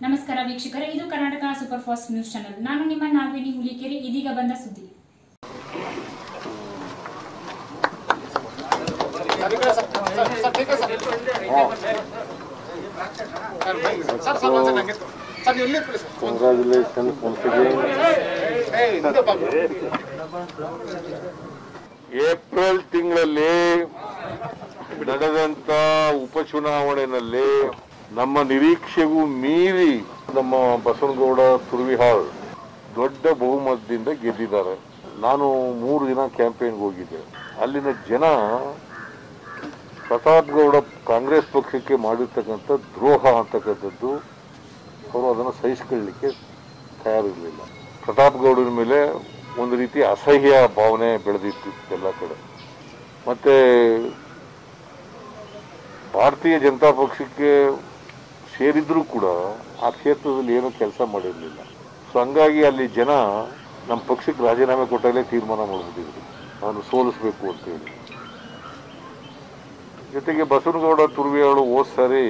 ನಮಸ್ಕಾರ ವೀಕ್ಷಕರೇ ಇದು Karnataka super fast news channel ನಾನು ನಿಮ್ಮ ನಾಗವೇಣಿ ಹುಲಿಕೆರೆ ಇದೀಗ ಬಂದ ಸುದ್ದಿ ಸರ್ ಸರ್ ಒಂದ್ಸಲ ಹಂಗೆ ತಗೋ. ಸರ್ ನೀವು ಇಲ್ಲೇ ಕೂರಿ ಸರ್. Congratulations once again. ಏಯ್, ಹಿಂದೆ ಬಾ. ಏಪ್ರಿಲ್ ತಿಂಗಳಲ್ಲಿ ನಡೆದಂತ ಉಪಚುನಾವಣೆಯಲ್ಲಿ ನಮ್ಮ ನಿರೀಕ್ಷೆಗೂ ಮೀರಿ ನಮ್ಮ ಬಸವನಗೌಡ ತುರ್ವಿಹಾಳ್ ದೊಡ್ಡ ಬಹುಮತದಿಂದ ಗೆದ್ದಿದ್ದಾರೆ ನಾನು ಮೂರು ದಿನ ಕ್ಯಾಂಪೇನ್ಗೆ ಹೋಗಿದ್ದೆ ಅಲ್ಲಿನ ಜನ ಪ್ರತಾಪ್ ಗೌಡ ಕಾಂಗ್ರೆಸ್ ಪಕ್ಷಕ್ಕೆ ಮಾಡಿರ್ತಕ್ಕಂಥ ದ್ರೋಹ ಅಂತಕ್ಕಂಥದ್ದು ಅವರು ಅದನ್ನು ಸಹಿಸ್ಕೊಳ್ಳಿಕ್ಕೆ ತಯಾರಿರಲಿಲ್ಲ ಪ್ರತಾಪ್ ಗೌಡರ ಮೇಲೆ ಒಂದು ರೀತಿ ಅಸಹ್ಯ ಭಾವನೆ ಬೆಳೆದಿತ್ತು ಎಲ್ಲ ಕಡೆ ಮತ್ತೆ ಭಾರತೀಯ ಜನತಾ ಪಕ್ಷಕ್ಕೆ ಸೇರಿದ್ರೂ ಕೂಡ ಆ ಕ್ಷೇತ್ರದಲ್ಲಿ ಏನೂ ಕೆಲಸ ಮಾಡಿರಲಿಲ್ಲ ಸೊ ಹಂಗಾಗಿ ಅಲ್ಲಿ ಜನ ನಮ್ಮ ಪಕ್ಷಕ್ಕೆ ರಾಜೀನಾಮೆ ಕೊಟ್ಟಾಗಲೇ ತೀರ್ಮಾನ ಮಾಡಿಬಿಟ್ಟಿದ್ರು ಅವನು ಸೋಲಿಸ್ಬೇಕು ಅಂತೇಳಿ ಜೊತೆಗೆ ಬಸವನಗೌಡ ತುರ್ವಿಯಾಳು ಹೋದ್ ಸಾರಿ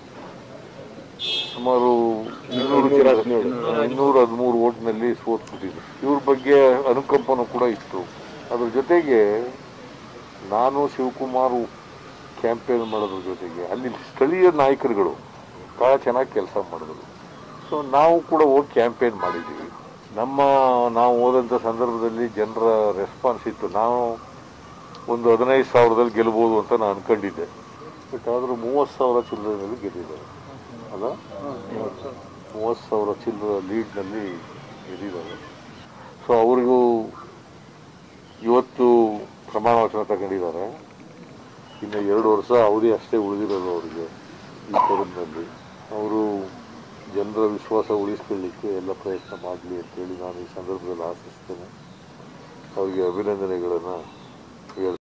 ಸುಮಾರು ಇನ್ನೂರು ಇನ್ನೂರ ಹದಿಮೂರು ಓಟ್ನಲ್ಲಿ ಸೋತ್ಬಿಟ್ಟಿದ್ರು ಇವ್ರ ಬಗ್ಗೆ ಅನುಕಂಪನೂ ಕೂಡ ಇತ್ತು ಅದ್ರ ಜೊತೆಗೆ ನಾನು ಶಿವಕುಮಾರ್ ಕ್ಯಾಂಪೇನ್ ಮಾಡೋದ್ರ ಜೊತೆಗೆ ಅಲ್ಲಿ ಸ್ಥಳೀಯ ನಾಯಕರುಗಳು ಭಾಳ ಚೆನ್ನಾಗಿ ಕೆಲಸ ಮಾಡಿದ್ರು ಸೊ ನಾವು ಕೂಡ ಹೋಗಿ ಕ್ಯಾಂಪೇನ್ ಮಾಡಿದ್ದೀವಿ ನಮ್ಮ ನಾವು ಹೋದಂಥ ಸಂದರ್ಭದಲ್ಲಿ ಜನರ ರೆಸ್ಪಾನ್ಸ್ ಇತ್ತು ನಾವು ಒಂದು ಹದಿನೈದು ಸಾವಿರದಲ್ಲಿ ಗೆಲ್ಬೋದು ಅಂತ ನಾನು ಅನ್ಕೊಂಡಿದ್ದೆ ಬಟ್ ಆದರೂ ಮೂವತ್ತು ಸಾವಿರ ಚಿಲ್ಲರೆನಲ್ಲಿ ಗೆದ್ದಿದ್ದಾರೆ ಅಲ್ಲ ಮೂವತ್ತು ಸಾವಿರ ಚಿಲ್ಲರ ಲೀಡ್ನಲ್ಲಿ ಗೆದ್ದಿದ್ದಾರೆ ಸೊ ಅವ್ರಿಗೂ ಇವತ್ತು ಪ್ರಮಾಣ ವಚನ ತಗೊಂಡಿದ್ದಾರೆ ಇನ್ನು ಎರಡು ವರ್ಷ ಅವಧಿ ಅಷ್ಟೇ ಉಳಿದಿರೋದು ಅವರಿಗೆ ಈ ಟರ್ಮ್ನಲ್ಲಿ ಅವರು ಜನರ ವಿಶ್ವಾಸ ಉಳಿಸ್ಕೊಳ್ಳಿಕ್ಕೆ ಎಲ್ಲ ಪ್ರಯತ್ನ ಮಾಡಲಿ ಅಂತೇಳಿ ನಾನು ಈ ಸಂದರ್ಭದಲ್ಲಿ ಆಶಿಸ್ತೇನೆ ಅವರಿಗೆ ಅಭಿನಂದನೆಗಳನ್ನು ಹೇಳ್ತೀನಿ